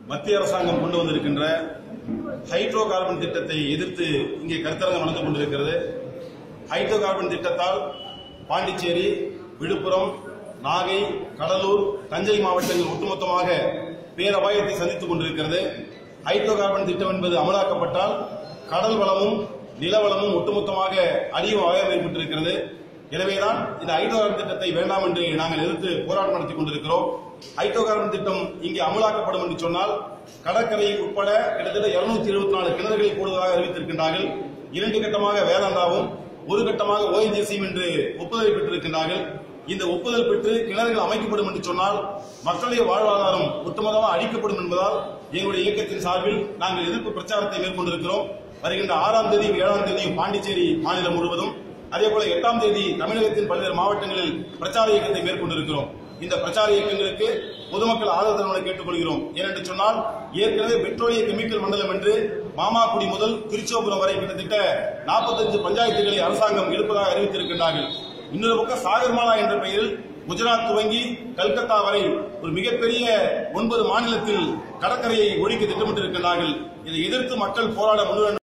மத்திய அரசாங்கம் கொண்டு வந்திருக்கின்ற ஹைட்ரோ கார்பன் திட்டத்தை எதிர்த்து இங்கே கருத்தரங்கம் நடந்து கொண்டிருக்கிறது ஹைட்ரோ கார்பன் திட்டத்தால் பாண்டிச்சேரி விழுப்புரம் நாகை கடலூர் தஞ்சை மாவட்டங்கள் ஒட்டுமொத்தமாக பேரபாயத்தை சந்தித்துக் கொண்டிருக்கிறது ஹைட்ரோ கார்பன் திட்டம் என்பது அமலாக்கப்பட்டால் கடல் வளமும் நிலவளமும் ஒட்டுமொத்தமாக அழியும் அபாயம் ஏற்பட்டிருக்கிறது எனவேதான் இந்த ஹைட்ரோ கார்பன் திட்டத்தை வேண்டாம் என்று நாங்கள் எதிர்த்து போராட்டம் நடத்தி கொண்டிருக்கிறோம் ஹைட்ரோ கார்பன் திட்டம் இங்கே அமலாக்கப்படும் என்று சொன்னால் கடற்கரை உட்பட கிட்டத்தட்ட இருநூத்தி எழுபத்தி நாலு கிணறுகளை போடுவதாக அறிவித்திருக்கின்றார்கள் இரண்டு கட்டமாக வேதாந்தாவும் ஒரு கட்டமாக ஓஎன்ஜிசியும் என்று ஒப்புதலை பெற்றிருக்கின்றார்கள் இந்த ஒப்புதல் பெற்று கிணறுகள் அமைக்கப்படும் என்று சொன்னால் மக்களுடைய வாழ்வாதாரம் ஒட்டுமொத்தமாக அழிக்கப்படும் என்பதால் எங்களுடைய இயக்கத்தின் சார்பில் நாங்கள் எதிர்ப்பு பிரச்சாரத்தை மேற்கொண்டிருக்கிறோம் வருகின்ற ஆறாம் தேதியும் ஏழாம் தேதியும் பாண்டிச்சேரி மாநிலம் முழுவதும் அதே போல எட்டாம் தேதி தமிழகத்தின் பல்வேறு மாவட்டங்களில் பிரச்சார இயக்கத்தை மேற்கொண்டிருக்கிறோம் இந்த பிரச்சார இயக்கங்களுக்கு பொதுமக்கள் ஆதரவு தருவதை கேட்டுக்கொள்கிறோம் ஏனென்று சொன்னால் ஏற்கனவே பெட்ரோலிய கெமிக்கல் மண்டலம் என்று மாமாக்குடி முதல் திருச்சோபுரம் வரை கிட்டத்தட்ட 45 பஞ்சாயத்துகளை அரசாங்கம் எடுப்பதாக அறிவித்திருக்கின்றார்கள் இன்னொரு பக்கம் சாகர்மாலா என்ற பெயரில் குஜராத் துவங்கி கல்கத்தா வரை ஒரு மிகப்பெரிய ஒன்பது மாநிலத்தில் கடற்கரையை ஒழிக்க திட்டமிட்டிருக்கிறார்கள் இதை எதிர்த்து மக்கள் போராட முன்வர